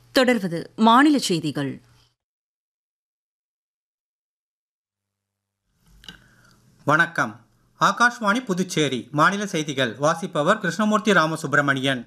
தொடர்வது மாநில செய்திகள் வணக்கம் ஆகாஷ்வாணி புதுச்சேரி மாநில செய்திகள் வாசிப்பவர் கிருஷ்ணமூர்த்தி ராமசுப்பிரமணியன்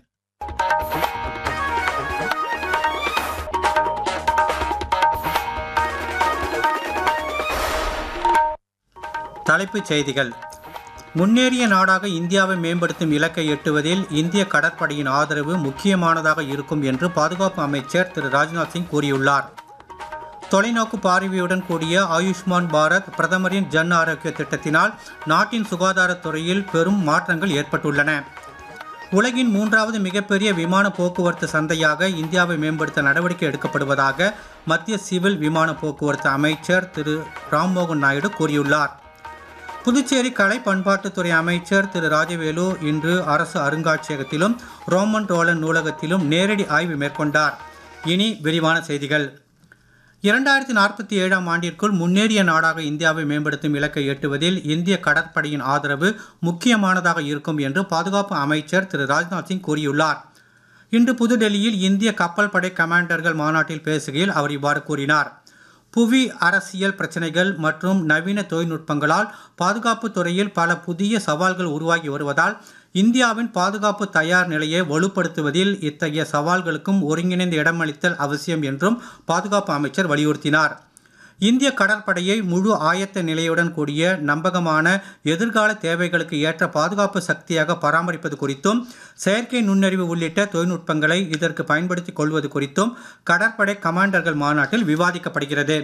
தலைப்புச் செய்திகள் முன்னேறிய நாடாக இந்தியாவை மேம்படுத்தும் இலக்கை எட்டுவதில் இந்திய கடற்படையின் ஆதரவு முக்கியமானதாக இருக்கும் என்று பாதுகாப்பு அமைச்சர் திரு ராஜ்நாத் சிங் கூறியுள்ளார் தொலைநோக்கு பார்வையுடன் கூடிய ஆயுஷ்மான் பாரத் பிரதமரின் ஜன் ஆரோக்கிய திட்டத்தினால் நாட்டின் சுகாதாரத்துறையில் பெரும் மாற்றங்கள் ஏற்பட்டுள்ளன உலகின் மூன்றாவது மிகப்பெரிய விமான போக்குவரத்து சந்தையாக இந்தியாவை மேம்படுத்த நடவடிக்கை எடுக்கப்படுவதாக மத்திய சிவில் விமான போக்குவரத்து அமைச்சர் திரு ராம்மோகன் நாயுடு கூறியுள்ளார் புதுச்சேரி கலை பண்பாட்டுத்துறை அமைச்சர் திரு ராஜவேலு இன்று அரசு அருங்காட்சியகத்திலும் ரோமன் ரோலன் நூலகத்திலும் நேரடி ஆய்வு மேற்கொண்டார் இனி விரிவான செய்திகள் இரண்டாயிரத்தி நாற்பத்தி ஏழாம் ஆண்டிற்குள் முன்னேறிய நாடாக இந்தியாவை மேம்படுத்தும் இலக்கை எட்டுவதில் இந்திய கடற்படையின் ஆதரவு முக்கியமானதாக இருக்கும் என்று பாதுகாப்பு அமைச்சர் திரு ராஜ்நாத் சிங் கூறியுள்ளார் இன்று புதுடெல்லியில் இந்திய கப்பல் படை கமாண்டர்கள் மாநாட்டில் பேசுகையில் அவர் இவ்வாறு கூறினார் புவி அரசியல் பிரச்சனைகள் மற்றும் நவீன தொழில்நுட்பங்களால் பாதுகாப்பு துறையில் பல புதிய சவால்கள் உருவாகி வருவதால் இந்தியாவின் பாதுகாப்பு தயார் நிலையை வலுப்படுத்துவதில் இத்தகைய சவால்களுக்கும் ஒருங்கிணைந்த இடமளித்தல் அவசியம் என்றும் பாதுகாப்பு அமைச்சர் வலியுறுத்தினார் இந்திய கடற்படையை முழு ஆயத்த நிலையுடன் கூடிய நம்பகமான எதிர்கால தேவைகளுக்கு ஏற்ற பாதுகாப்பு சக்தியாக பராமரிப்பது குறித்தும் செயற்கை நுண்ணறிவு உள்ளிட்ட தொழில்நுட்பங்களை இதற்கு பயன்படுத்திக் கொள்வது குறித்தும் கடற்படை கமாண்டர்கள் மாநாட்டில் விவாதிக்கப்படுகிறது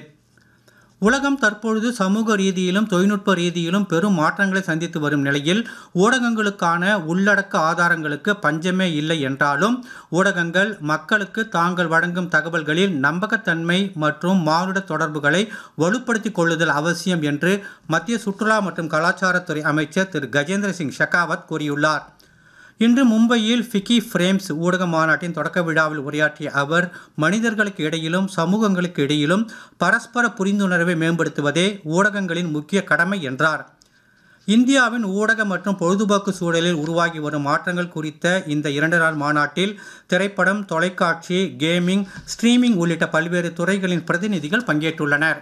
உலகம் தற்பொழுது சமூக ரீதியிலும் தொழில்நுட்ப ரீதியிலும் பெரும் மாற்றங்களை சந்தித்து வரும் நிலையில் ஊடகங்களுக்கான உள்ளடக்க ஆதாரங்களுக்கு பஞ்சமே இல்லை என்றாலும் ஊடகங்கள் மக்களுக்கு தாங்கள் வழங்கும் தகவல்களில் நம்பகத்தன்மை மற்றும் மானுட தொடர்புகளை வலுப்படுத்திக் கொள்ளுதல் அவசியம் என்று மத்திய சுற்றுலா மற்றும் கலாச்சாரத்துறை அமைச்சர் திரு கஜேந்திர சிங் ஷெகாவத் கூறியுள்ளார் இன்று மும்பையில் ஃபிக்கி ஃப்ரேம்ஸ் ஊடக மாநாட்டின் தொடக்க விழாவில் உரையாற்றிய அவர் மனிதர்களுக்கு இடையிலும் சமூகங்களுக்கு இடையிலும் பரஸ்பர புரிந்துணர்வை மேம்படுத்துவதே ஊடகங்களின் முக்கிய கடமை என்றார் இந்தியாவின் ஊடக மற்றும் பொழுதுபோக்கு சூழலில் உருவாகி வரும் மாற்றங்கள் குறித்த இந்த இரண்டு நாள் மாநாட்டில் திரைப்படம் தொலைக்காட்சி கேமிங் ஸ்ட்ரீமிங் உள்ளிட்ட பல்வேறு துறைகளின் பிரதிநிதிகள் பங்கேற்றுள்ளனர்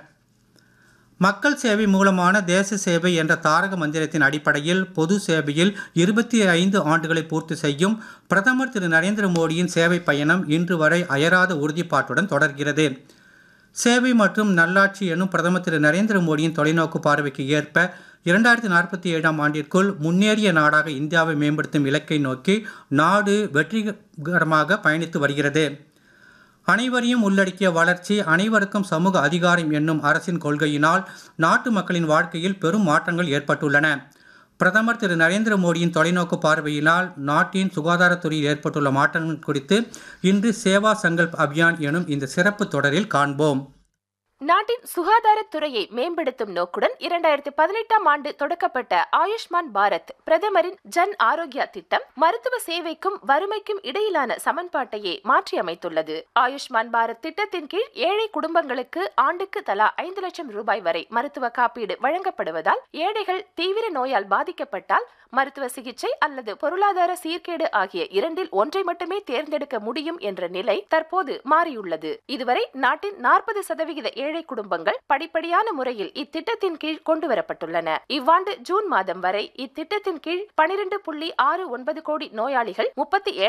மக்கள் சேவை மூலமான தேச சேவை என்ற தாரக மந்திரத்தின் அடிப்படையில் பொது சேவையில் இருபத்தி ஐந்து ஆண்டுகளை பூர்த்தி செய்யும் பிரதமர் திரு நரேந்திர மோடியின் சேவை பயணம் இன்று வரை அயராத உறுதிப்பாட்டுடன் தொடர்கிறது சேவை மற்றும் நல்லாட்சி எனும் பிரதமர் திரு நரேந்திர மோடியின் தொலைநோக்கு பார்வைக்கு ஏற்ப இரண்டாயிரத்தி நாற்பத்தி ஏழாம் ஆண்டிற்குள் முன்னேறிய நாடாக இந்தியாவை மேம்படுத்தும் இலக்கை நோக்கி நாடு வெற்றிகரமாக பயணித்து வருகிறது அனைவரையும் உள்ளடக்கிய வளர்ச்சி அனைவருக்கும் சமூக அதிகாரம் என்னும் அரசின் கொள்கையினால் நாட்டு மக்களின் வாழ்க்கையில் பெரும் மாற்றங்கள் ஏற்பட்டுள்ளன பிரதமர் திரு நரேந்திர மோடியின் தொலைநோக்கு பார்வையினால் நாட்டின் சுகாதாரத்துறையில் ஏற்பட்டுள்ள மாற்றங்கள் குறித்து இன்று சேவா சங்கல்ப் அபியான் எனும் இந்த சிறப்பு தொடரில் காண்போம் நாட்டின் சுகாதாரத்துறையை மேம்படுத்தும் நோக்குடன் இரண்டாயிரத்தி பதினெட்டாம் ஆண்டு தொடக்கப்பட்ட ஆயுஷ்மான் பாரத் பிரதமரின் ஜன் ஆரோக்கியா திட்டம் மருத்துவ சேவைக்கும் வறுமைக்கும் இடையிலான சமன்பாட்டையே மாற்றியமைத்துள்ளது ஆயுஷ்மான் பாரத் திட்டத்தின் கீழ் ஏழை குடும்பங்களுக்கு ஆண்டுக்கு தலா ஐந்து லட்சம் ரூபாய் வரை மருத்துவ காப்பீடு வழங்கப்படுவதால் ஏழைகள் தீவிர நோயால் பாதிக்கப்பட்டால் மருத்துவ சிகிச்சை அல்லது பொருளாதார சீர்கேடு ஆகிய இரண்டில் ஒன்றை மட்டுமே தேர்ந்தெடுக்க முடியும் என்ற நிலை தற்போது மாறியுள்ளது இதுவரை நாட்டின் நாற்பது சதவிகித ஏழை குடும்பங்கள் படிப்படியான முறையில் இத்திட்டத்தின் கீழ் கொண்டுவரப்பட்டுள்ளன இவ்வாண்டு ஜூன் மாதம் வரை இத்திட்டத்தின் கீழ் பனிரெண்டு புள்ளி ஆறு ஒன்பது கோடி நோயாளிகள் முப்பத்தி